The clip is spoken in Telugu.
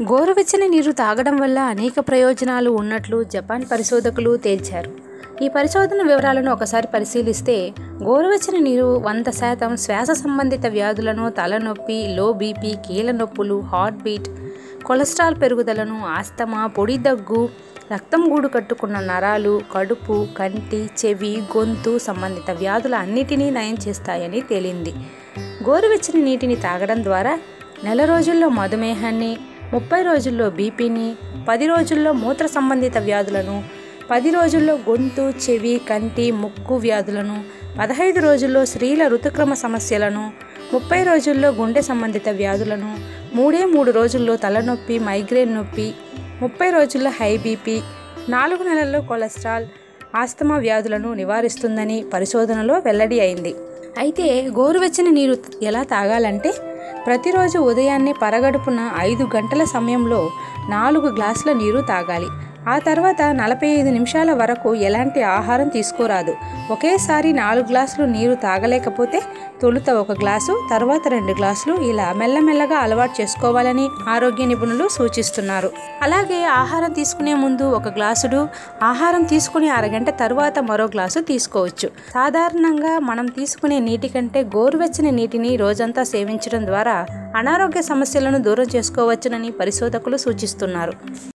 గోరువెచ్చని నీరు తాగడం వల్ల అనేక ప్రయోజనాలు ఉన్నట్లు జపాన్ పరిశోధకులు తేల్చారు ఈ పరిశోధన వివరాలను ఒకసారి పరిశీలిస్తే గోరువెచ్చని నీరు వంద శాతం శ్వాస సంబంధిత వ్యాధులను తలనొప్పి లో బీపీ కీళ్ళ నొప్పులు హార్ట్ బీట్ కొలెస్ట్రాల్ పెరుగుదలను ఆస్తమా పొడి దగ్గు రక్తం గూడు కట్టుకున్న నరాలు కడుపు కంటి చెవి గొంతు సంబంధిత వ్యాధుల అన్నిటినీ నయం చేస్తాయని తేలింది గోరువెచ్చని నీటిని తాగడం ద్వారా నెల రోజుల్లో మధుమేహాన్ని ముప్పై రోజుల్లో బీపీని పది రోజుల్లో మూత్ర సంబంధిత వ్యాధులను పది రోజుల్లో గొంతు చెవి కంటి ముక్కు వ్యాధులను పదహైదు రోజుల్లో స్త్రీల ఋతుక్రమ సమస్యలను ముప్పై రోజుల్లో గుండె సంబంధిత వ్యాధులను మూడే మూడు రోజుల్లో తలనొప్పి మైగ్రేన్ నొప్పి ముప్పై రోజుల్లో హై బీపీ నాలుగు నెలల్లో కొలెస్ట్రాల్ ఆస్తమా వ్యాధులను నివారిస్తుందని పరిశోధనలో వెల్లడి అయింది అయితే గోరువెచ్చని నీరు ఎలా తాగాలంటే ప్రతిరోజు ఉదయాన్నే పరగడుపున ఐదు గంటల సమయంలో నాలుగు గ్లాసుల నీరు తాగాలి ఆ తర్వాత నలభై ఐదు నిమిషాల వరకు ఎలాంటి ఆహారం తీసుకోరాదు ఒకేసారి నాలుగు గ్లాసులు నీరు తాగలేకపోతే తొలుత ఒక గ్లాసు తర్వాత రెండు గ్లాసులు ఇలా మెల్లమెల్లగా అలవాటు చేసుకోవాలని ఆరోగ్య నిపుణులు సూచిస్తున్నారు అలాగే ఆహారం తీసుకునే ముందు ఒక గ్లాసుడు ఆహారం తీసుకునే అరగంట తరువాత మరో గ్లాసు తీసుకోవచ్చు సాధారణంగా మనం తీసుకునే నీటి కంటే గోరువెచ్చని నీటిని రోజంతా సేవించడం ద్వారా అనారోగ్య సమస్యలను దూరం చేసుకోవచ్చునని పరిశోధకులు సూచిస్తున్నారు